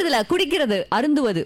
குடிக்கிறதுல குடிக்கிறது அருந்துவது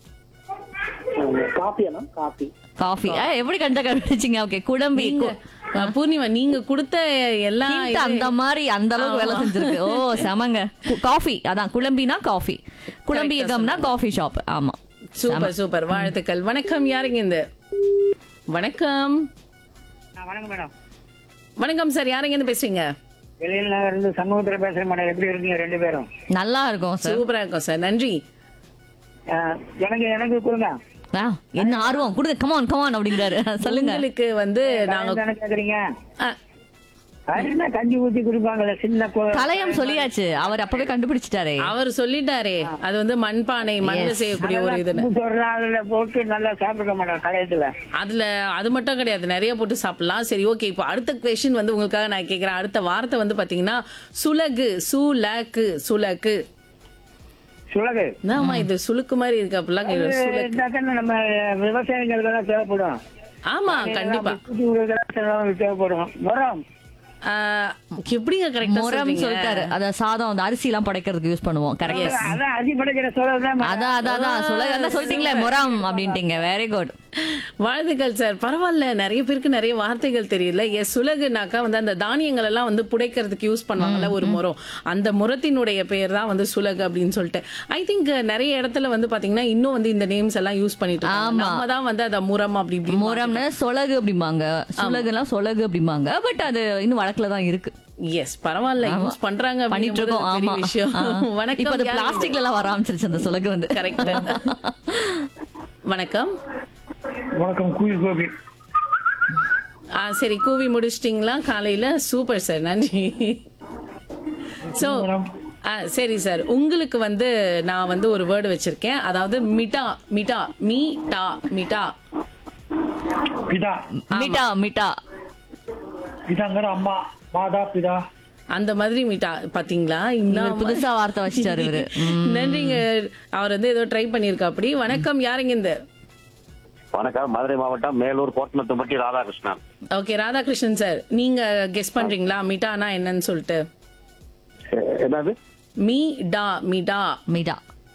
coffee ma'am coffee coffee எப்படி கண்ட கண்டுபிடிச்சீங்க ஓகே குழம்பி நீங்க அஹ், பூர்ணிமா நீங்க கொடுத்த எல்லா Hint அந்த மாதிரி அந்த அளவுக்கு வேலை செஞ்சிருக்கு ஓ செமங்க காஃபி அதான் குழம்பினா காஃபி குழம்பியகம்னா காஃபி ஷாப் ஆமா சூப்பர் சூப்பர் வாழ்த்துக்கள் வணக்கம் யாருங்க இந்த வணக்கம் வணக்கம் மேடம் வணக்கம் சார் யாருங்க இருந்து பேசுறீங்க வெளியில இருந்து சமூகத்துல பேசுற மேடம் எப்படி இருக்கீங்க ரெண்டு பேரும் நல்லா இருக்கும் சார் சூப்பரா இருக்கும் சார் நன்றி அஹ், எனக்கு எனக்கு கொடுங்க ஆ, என்ன ஆர்வம் கொடுங்க கமான் கமான் அப்படிங்கிறாரு சொல்லுங்க உங்களுக்கு வந்து நாங்க தானே கேக்குறீங்க அஹ், அது என்ன கஞ்சி ஊத்தி குடிப்பாங்கல்ல சின்ன கோ- கலையம் சொல்லியாச்சு அவர் அப்பவே கண்டுபிடிச்சிட்டாரே அவர் சொல்லிட்டாரே அது வந்து மண்பானை மண்ணில் செய்யக்கூடிய ஒரு இதுன்னு உப்பு சொல்றேன் அதுல போட்டு நல்லா சாப்பிடுற மேடம் கலையத்துல அதுல அது மட்டும் கிடையாது நிறைய போட்டு சாப்பிடலாம் சரி ஓகே இப்போ அடுத்த கொஸ்டின் வந்து உங்களுக்காக நான் கேட்கிறேன் அடுத்த வார்த்தை வந்து பாத்தீங்கன்னா சுலகு சுலக்கு சுலக்கு சுலகு என்னம்மா இது சுளுக்கு மாதிரி இருக்கு அப்படிலாம் கேக்குது. சுலக்கு இருந்தாக்கா நம்ம விவசாயிகளுக்கெல்லாம் தேவைப்படும் ஆமா கண்டிப்பா குட்டி விவசாயிகளுக்கு தேவைப்படும் மரம் ஆஹ், எப்படிங்க கரெக்டா முரம் சொல்றீங்க சொல்லிட்டாரு அத சாதம் அந்த அரிசி எல்லாம் படைக்கிறதுக்கு யூஸ் பண்ணுவோம் கரெக்ட் அதான் அடிப்படைக்கிற சுலகுதான் அதான் அதான் அதான் சொல்ல அதான் சொல்லிட்டீங்களே முரம் அப்படின்ட்டீங்க வெரி குட் வாழ்த்துக்கள் சார் பரவாயில்ல நிறைய பேருக்கு நிறைய வார்த்தைகள் தெரியல எஸ் சுலகுனாக்கா வந்து அந்த தானியங்கள் எல்லாம் வந்து புடைக்கிறதுக்கு யூஸ் பண்ணுவாங்கல்ல ஒரு முறம் அந்த முறத்தினுடைய பெயர் தான் வந்து சுலகு அப்படின்னு சொல்லிட்டு ஐ திங்க் நிறைய இடத்துல வந்து பாத்தீங்கன்னா இன்னும் வந்து இந்த நேம்ஸ் எல்லாம் யூஸ் பண்ணிட்டு இருக்காங்க. ஆமா. நம்ம தான் வந்து அத முறம் அப்படி இப்படி முரம்னு சொலகு அப்படிம்பாங்க சுலகுலாம் சொலகு அப்படிம்பாங்க பட் அது இன்னும் வழக்குல தான் இருக்கு எஸ் பரவாயில்ல யூஸ் பண்றாங்க பண்ணிட்டு இருக்கோம் ஆமா அப்படிங்கிறது பெரிய விஷயம் ஆ. இப்ப வணக்கம் அது யாரு? பிளாஸ்டிக்ல எல்லாம் வர ஆரம்பிச்சிருச்சு அந்த சொலகு வந்து கரெக்ட் வணக்கம் வணக்கம் குயில் கோபி ஆ சரி கூவி முடிச்சிட்டிங்களா காலையில சூப்பர் சார் நன்றி ஸோ சரி சார் உங்களுக்கு வந்து நான் வந்து ஒரு வேர்டு வச்சிருக்கேன் அதாவது மிட்டா மிட்டா மீ டா மிட்டா பிதா மிட்டா மிட்டா பிதாங்கிற அம்மா மாதா பிதா அந்த மாதிரி மிட்டா பாத்தீங்களா இவர் இன்னும் புதுசா வார்த்தை வச்சிட்டாரு இவரு ம். நன்றிங்க அவர் வந்து ஏதோ ட்ரை பண்ணியிருக்கா அப்படி வணக்கம் யாருங்க இந்த வணக்கம் மதுரை மாவட்டம் மேலூர் கோட்டனத்துப்பட்டி ராதாகிருஷ்ணன் ஓகே ராதாகிருஷ்ணன் சார் நீங்க கெஸ் பண்றீங்களா மிட்டானா என்னன்னு சொல்லிட்டு எ- என்னது மீ டா மிடா மிட்டா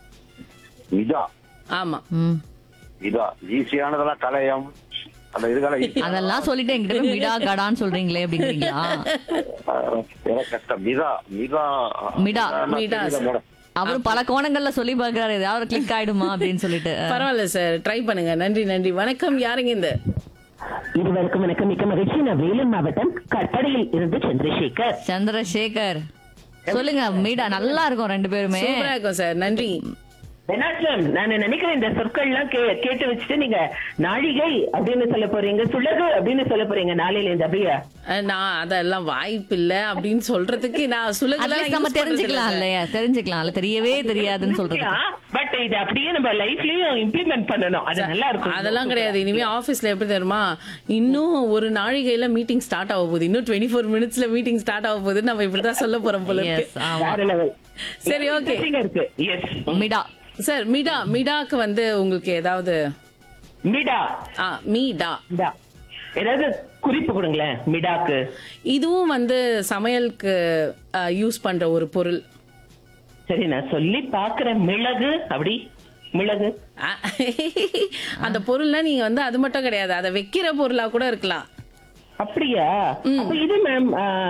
இதா ஆமா ம். இதா ஈஸியானதெல்லாம் கலையம் அந்த இதுகளை அதெல்லாம் சொல்லிட்டு என்கிட்ட போய் மிடா கடான்னு சொல்றீங்களே அப்படிங்கிறீங்களா எனக்கு கஷ்டம் மிதா மிதா மிடா. மிடா. அவரும் பல கோணங்கள்ல சொல்லி பாக்குறாரு ஏதாவது கிளிக் ஆயிடுமா அப்படின்னு சொல்லிட்டு பரவாயில்ல சார் ட்ரை பண்ணுங்க நன்றி நன்றி வணக்கம் யாருங்க இந்த இருவருக்கும் எனக்கு மிக்க மகிழ்ச்சி நான் வேலூர் மாவட்டம் கற்படையில் இருந்து சந்திரசேகர் சந்திரசேகர் சொல்லுங்க மீடா நல்லா இருக்கும் ரெண்டு பேருமே சூப்பரா இருக்கும் சார் நன்றி பெனாட்லம் நான் நினைக்கிறேன் இந்த சொற்கள்லாம் கே- கேட்டு வச்சுட்டு நீங்க நாழிகை அப்படின்னு சொல்ல போறீங்க சுலகு அப்படின்னு சொல்ல போறீங்க நாளையில இருந்து அப்படியே அஹ், நான் அதெல்லாம் வாய்ப்பு இல்ல அப்படின்னு சொல்றதுக்கு நான் சுலகெல்லாம் அட்லீஸ்ட் நம்ம use பண்றது தெரிஞ்சுக்கலாம் இல்ல. இல்லையா தெரிஞ்சுக்கலாம்ல தெரியவே தெரியாதுன்னு சொல்றது பட் இது அப்படியே நம்ம லைஃப்லயும் இம்ப்ளிமெண்ட் பண்ணணும் அது நல்லா இருக்கும் அதெல்லாம் கிடையாது இனிமே ஆபீஸ்ல எப்படி தெரியுமா இன்னும் ஒரு நாழிகையில மீட்டிங் ஸ்டார்ட் ஆக போகுது இன்னும் டுவெண்ட்டி ஃபோர் மினிட்ஸ்ல மீட்டிங் ஸ்டார்ட் ஆக போகுது நம்ம இப்படிதான் சொல்ல போறோம் போல இருக்கு. எஸ் ஆமா வேற level. சரி ஓகே Interesting-ஆ இருக்கு எஸ் மிடா சார் மிடா மிடாக்கு வந்து உங்களுக்கு ஏதாவது மிடா ஆ மீடா மிடா ஏதாவது குறிப்பு கொடுங்களேன் மிடாக்கு இதுவும் வந்து சமையலுக்கு யூஸ் பண்ற ஒரு பொருள் சரி நான் சொல்லி பாக்குறேன் மிளகு அப்படி மிளகு அஹ், அந்த பொருள்னா நீங்க வந்து அது மட்டும் கிடையாது அதை வைக்கிற பொருளா கூட இருக்கலாம் அப்படியா அப்ப இது மேம்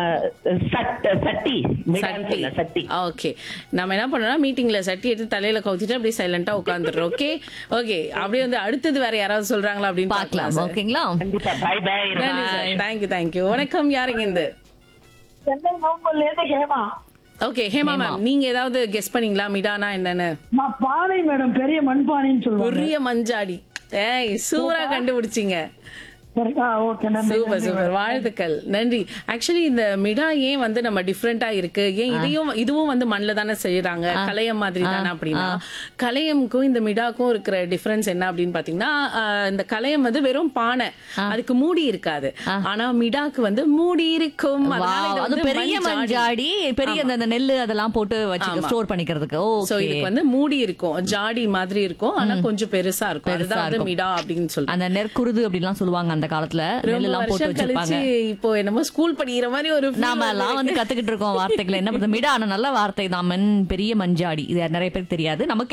சட்டி மிடான்னு சட்டி சொன்னேன், சட்டி ஓகே நம்ம என்ன பண்ணோம்னா மீட்டிங்ல சட்டி எடுத்து தலையில கவுத்திட்டு அப்படியே சைலண்டா உட்காந்துடுறோம் ஓகே ஓகே அப்படியே வந்து அடுத்தது வேற யாராவது சொல்றாங்களா அப்படின்னு பார்க்கலாம் பார்க்கலாம் ஓகேங்களா கண்டிப்பா பாய் பாய் தேங்க்யூ தேங்க்யூ வணக்கம் யாருங்க இந்த சென்னை நோம்பல்ல இருந்து ஹேமா ஓகே ஹேமா மேம் நீங்க ஏதாவது கெஸ் பண்ணீங்களா மிடானா என்னன்னு நான் பானை மேடம் பெரிய மண்பானைன்னு சொல்லுவாங்க பெரிய மஞ்சாடி ஏய் சூப்பரா கண்டுபிடிச்சீங்க ஓகே சூப்பர் சூப்பர் வாழ்த்துக்கள் நன்றி ஆக்சுவலி இந்த மிடா ஏன் வந்து நம்ம டிஃப்ரெண்டா இருக்கு ஏன் இதையும் இதுவும் வந்து மண்ணில் தானே செய்யறாங்க கலையம் மாதிரி தானே அப்படின்னா கலையமுக்கும் இந்த மிடாக்கும் இருக்கிற டிஃபரன்ஸ் என்ன அப்படின்னு பாத்தீங்கன்னா ஆஹ், இந்த கலையம் வந்து வெறும் பானை அதுக்கு மூடி இருக்காது ஆனா மிடாக்கு வந்து மூடி இருக்கும் அதனால Wow, இது அது வந்து பெரிய மஞ்சாடி. மஞ்சாடி பெரிய அந்த அந்த நெல்லு அதெல்லாம் போட்டு வச்சு ஸ்டோர் பண்ணிக்கிறதுக்கு சோ ஓகே இதுக்கு வந்து மூடி இருக்கும் ஜாடி மாதிரி இருக்கும் ஆனா கொஞ்சம் பெருசா இருக்கும் பெருசா அதுதான் வந்து இருக்கும். மிடா அப்படின்னு சொல்லுவாங்க அந்த நெற்குருது அப்படிலாம் சொல்லுவாங்க அந்த காலத்துல நெல் ரொம்ப எல்லாம் போட்டு வருஷம் வச்சிருப்பாங்க கழிச்சு இப்போ என்னமோ ஸ்கூல் படிக்கிற மாதிரி ஒரு feel நாம எல்லாம் வருது. வந்து கத்துக்கிட்டு இருக்கோம் வார்த்தைகளை என்ன பண்றது மிடா ஆனா நல்ல வார்த்தை தான் மென் பெரிய மஞ்சாடி இது நிறைய பேருக்கு தெரியாது நமக்கு